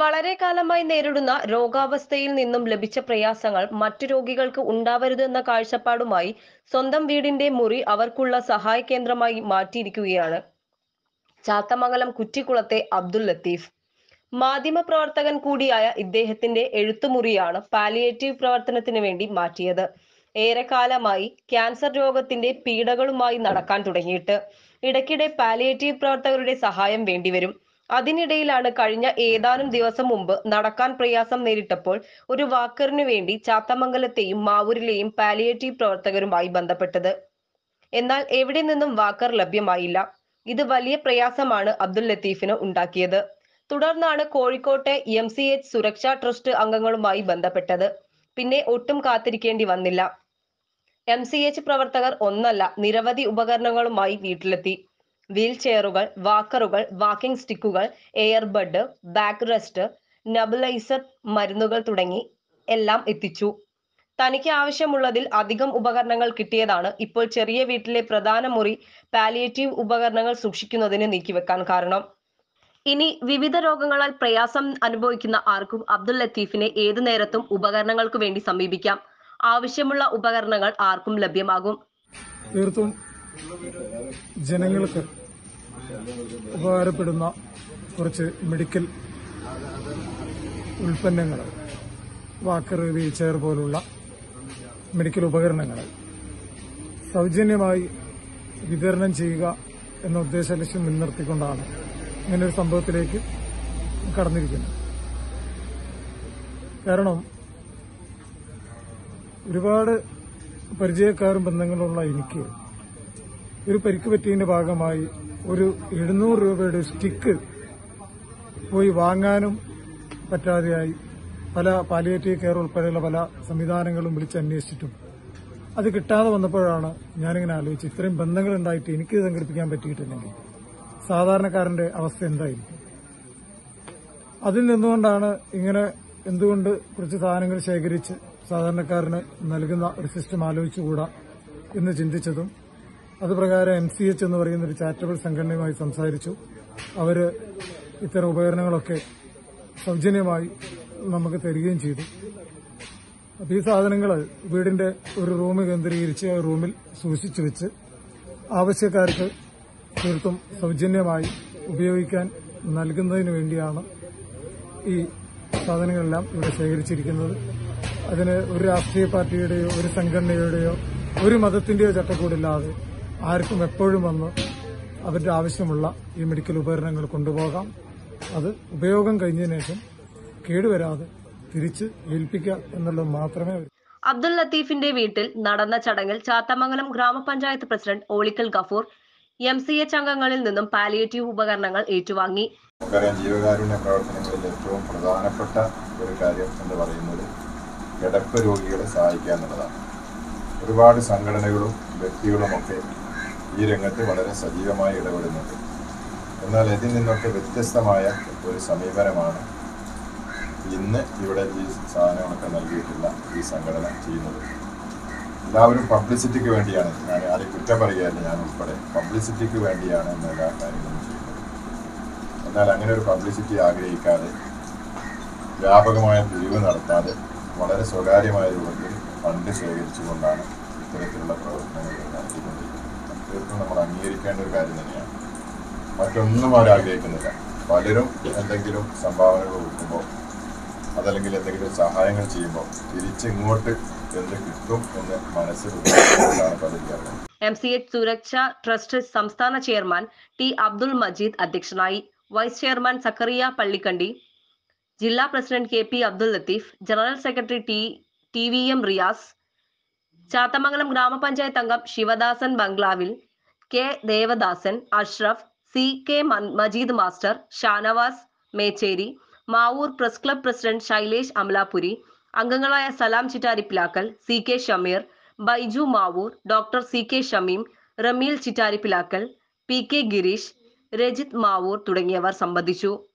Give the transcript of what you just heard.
വളരെ കാലമായി നേരിടുന്ന രോഗാവസ്ഥയിൽ നിന്നും ലഭിച്ച പ്രയാസങ്ങൾ മറ്റു രോഗികൾക്ക് ഉണ്ടാവരുതെന്ന കാഴ്ചപ്പാടുമായി സ്വന്തം വീടിന്റെ മുറി അവർക്കുള്ള സഹായ കേന്ദ്രമായി മാറ്റിയിരിക്കുകയാണ് ചാത്തമംഗലം കുറ്റിക്കുളത്തെ അബ്ദുൽ ലത്തീഫ് മാധ്യമപ്രവർത്തകൻ കൂടിയായ ഇദ്ദേഹത്തിന്റെ എഴുത്തുമുറിയാണ് പാലിയേറ്റീവ് പ്രവർത്തനത്തിന് വേണ്ടി മാറ്റിയത് ഏറെക്കാലമായി ക്യാൻസർ രോഗത്തിന്റെ പീഡകളുമായി നടക്കാൻ തുടങ്ങിയിട്ട് ഇടയ്ക്കിടെ പാലിയേറ്റീവ് പ്രവർത്തകരുടെ സഹായം വേണ്ടിവരും അതിനിടയിലാണ് കഴിഞ്ഞ ഏതാനും ദിവസം മുമ്പ് നടക്കാൻ പ്രയാസം നേരിട്ടപ്പോൾ ഒരു വാക്കറിനു വേണ്ടി ചാത്തമംഗലത്തെയും മാവൂരിലെയും പാലിയേറ്റീവ് പ്രവർത്തകരുമായി ബന്ധപ്പെട്ടത് എന്നാൽ എവിടെ നിന്നും വാക്കർ ലഭ്യമായില്ല ഇത് വലിയ പ്രയാസമാണ് അബ്ദുൽ ലത്തീഫിന് ഉണ്ടാക്കിയത് തുടർന്നാണ് കോഴിക്കോട്ടെ M C H Suraksha trust അംഗങ്ങളുമായി ബന്ധപ്പെട്ടത് പിന്നെ ഒട്ടും കാത്തിരിക്കേണ്ടി വന്നില്ല എം സി എച്ച് പ്രവർത്തകർ ഒന്നല്ല നിരവധി ഉപകരണങ്ങളുമായി വീട്ടിലെത്തി വീൽ ചെയറുകൾ വാക്കറുകൾ വാക്കിംഗ് സ്റ്റിക്കുകൾ എയർബഡ് ബാക്ക് റെസ്റ്റ് നബിലൈസർ മരുന്നുകൾ തുടങ്ങി എല്ലാം എത്തിച്ചു തനിക്ക് ആവശ്യമുള്ളതിൽ അധികം ഉപകരണങ്ങൾ കിട്ടിയതാണ് ഇപ്പോൾ ചെറിയ വീട്ടിലെ പ്രധാന മുറി പാലിയേറ്റീവ് ഉപകരണങ്ങൾ സൂക്ഷിക്കുന്നതിന് നീക്കിവെക്കാൻ കാരണം ഇനി വിവിധ രോഗങ്ങളാൽ പ്രയാസം അനുഭവിക്കുന്ന ആർക്കും അബ്ദുൽ ലത്തീഫിനെ ഏതു നേരത്തും ഉപകരണങ്ങൾക്ക് വേണ്ടി സമീപിക്കാം ആവശ്യമുള്ള ഉപകരണങ്ങൾ ആർക്കും ലഭ്യമാകും തീർത്തും ജനങ്ങൾക്ക് ഉപകാരപ്പെടുന്ന കുറച്ച് മെഡിക്കൽ ഉൽപ്പന്നങ്ങൾ വാക്കർ വീൽ ചെയർ പോലുള്ള മെഡിക്കൽ ഉപകരണങ്ങൾ സൗജന്യമായി വിതരണം ചെയ്യുക എന്ന ഉദ്ദേശ ലക്ഷ്യം മുൻനിർത്തിക്കൊണ്ടാണ് ഇങ്ങനൊരു സംഭവത്തിലേക്ക് കടന്നിരിക്കുന്നത് കാരണം ഒരുപാട് പരിചയക്കാരും ബന്ധങ്ങളുള്ള എനിക്ക് ഒരു പരിക്ക് പറ്റിയതിന്റെ ഭാഗമായി ഒരു എഴുന്നൂറ് രൂപയുടെ സ്റ്റിക്ക് പോയി വാങ്ങാനും പറ്റാതെയായി പല പാലിയേറ്റീവ് കെയർ ഉൾപ്പെടെയുള്ള പല സംവിധാനങ്ങളും വിളിച്ചന്വേഷിച്ചിട്ടും അത് കിട്ടാതെ വന്നപ്പോഴാണ് ഞാനിങ്ങനെ ആലോചിച്ച് ഇത്രയും ബന്ധങ്ങൾ ഉണ്ടായിട്ട് എനിക്ക് സംഘടിപ്പിക്കാൻ പറ്റിയിട്ടില്ലെങ്കിൽ സാധാരണക്കാരന്റെ അവസ്ഥ എന്തായിരിക്കും അതിൽ നിന്നുകൊണ്ടാണ് ഇങ്ങനെ എന്തുകൊണ്ട് കുറച്ച് സാധനങ്ങൾ ശേഖരിച്ച് സാധാരണക്കാരന് നൽകുന്ന ഒരു സിസ്റ്റം ആലോചിച്ചുകൂടാ എന്ന് ചിന്തിച്ചതും അത് പ്രകാരം എം സി എച്ച് എന്ന് പറയുന്ന ഒരു ചാരിറ്റബിൾ സംഘടനയുമായി സംസാരിച്ചു അവര് ഇത്തരം ഉപകരണങ്ങളൊക്കെ സൗജന്യമായി നമുക്ക് തരികയും ചെയ്തു അപ്പൊ ഈ സാധനങ്ങൾ വീടിന്റെ ഒരു റൂം കേന്ദ്രീകരിച്ച് ആ റൂമിൽ സൂക്ഷിച്ചു വെച്ച് ആവശ്യക്കാർക്ക് തീർത്തും സൗജന്യമായി ഉപയോഗിക്കാൻ നൽകുന്നതിന് വേണ്ടിയാണ് ഈ സാധനങ്ങളെല്ലാം ഇവിടെ ശേഖരിച്ചിരിക്കുന്നത് അതിന് ഒരു രാഷ്ട്രീയ പാർട്ടിയുടെയോ ഒരു സംഘടനയുടെയോ ഒരു മതത്തിന്റെയോ ചട്ടക്കൂടില്ലാതെ ആർക്കും എപ്പോഴും വന്ന് അവരുടെ ആവശ്യമുള്ള ഈ മെഡിക്കൽ ഉപകരണങ്ങൾ കൊണ്ടുപോകാം അത് ഉപയോഗം കഴിഞ്ഞതിന് ശേഷം കേടുവരാതെ തിരിച്ച് ഏൽപ്പിക്കുക എന്നുള്ളത് മാത്രമേ ഒരു അബ്ദുൽ ലത്തീഫിന്റെ വീട്ടിൽ നടന്ന ചടങ്ങിൽ ചാത്തമംഗലം ഗ്രാമപഞ്ചായത്ത് president Olikkal Gafoor M C H അംഗങ്ങളിൽ നിന്നും പാലിയേറ്റീവ് ഉപകരണങ്ങൾ ഏറ്റുവാങ്ങി നമുക്കറിയാം ജീവകാരുണ്യ പ്രവർത്തനങ്ങളിൽ ഏറ്റവും പ്രധാനപ്പെട്ട ഒരു കാര്യം എന്ന് പറയുന്നത് കിടപ്പ് രോഗികളെ സഹായിക്കുക എന്നുള്ളതാണ് ഒരുപാട് സംഘടനകളും വ്യക്തികളുമൊക്കെ ഈ രംഗത്ത് വളരെ സജീവമായി ഇടപെടുന്നുണ്ട് എന്നാൽ ഇതിൽ നിന്നൊക്കെ വ്യത്യസ്തമായ ഒരു സമീപനമാണ് ഇന്ന് ഇവിടെ ഈ സാധനങ്ങളൊക്കെ നൽകിയിട്ടുള്ള ഈ സംഘടന ചെയ്യുന്നത് എല്ലാവരും പബ്ലിസിറ്റിക്ക് വേണ്ടിയാണ് ഞാൻ ആരെയും കുറ്റം പറയുകയല്ല ഞാൻ ഉൾപ്പെടെ പബ്ലിസിറ്റിക്ക് വേണ്ടിയാണ് ഇന്ന് എല്ലാ കാര്യങ്ങളും ചെയ്യുന്നത് എന്നാൽ അങ്ങനെ ഒരു പബ്ലിസിറ്റി ആഗ്രഹിക്കാതെ വ്യാപകമായ പിരിവ് നടത്താതെ വളരെ സ്വകാര്യമായ രൂപത്തിൽ ഫണ്ട് ശേഖരിച്ചുകൊണ്ടാണ് ഇത്തരത്തിലുള്ള പ്രവർത്തനങ്ങൾ നടത്തിക്കൊണ്ടിരിക്കുന്നത് തീർത്തും നമ്മൾ അംഗീകരിക്കേണ്ട ഒരു കാര്യം തന്നെയാണ് മറ്റൊന്നും അവർ ആഗ്രഹിക്കുന്നില്ല പലരും എന്തെങ്കിലും സംഭാവനകൾ കൊടുക്കുമ്പോൾ അതല്ലെങ്കിൽ എന്തെങ്കിലും സഹായങ്ങൾ ചെയ്യുമ്പോൾ തിരിച്ച് ഇങ്ങോട്ട് എന്ത് കിട്ടും എന്ന് മനസ്സിൽ ഉദ്ദേശിച്ചുകൊണ്ടാണ് പലരും ചെയ്യുന്നത് M C H Suraksha trust സംസ്ഥാന ചെയർമാൻ ടി അബ്ദുൾ മജീദ് അധ്യക്ഷനായി വൈസ് ചെയർമാൻ സക്കറിയ പള്ളിക്കണ്ടി ജില്ലാ president K P Abdul Latheef general secretary T T V M Riyas Chathamangalam ഗ്രാമപഞ്ചായത്ത് അംഗം ശിവദാസൻ ബംഗ്ലാവിൽ K Devadasan Ashraf C K മൻ- Majeed master Shanavas Mechery Mavoor press club president Shailesh Amalapuri അംഗങ്ങളായ Salam Chittaripilakkal C K Shameer Baiju Mavoor doctor C K Shameem Rameel Chittaripilakkal P K Girish Rajith Mavoor തുടങ്ങിയവർ സംബന്ധിച്ചു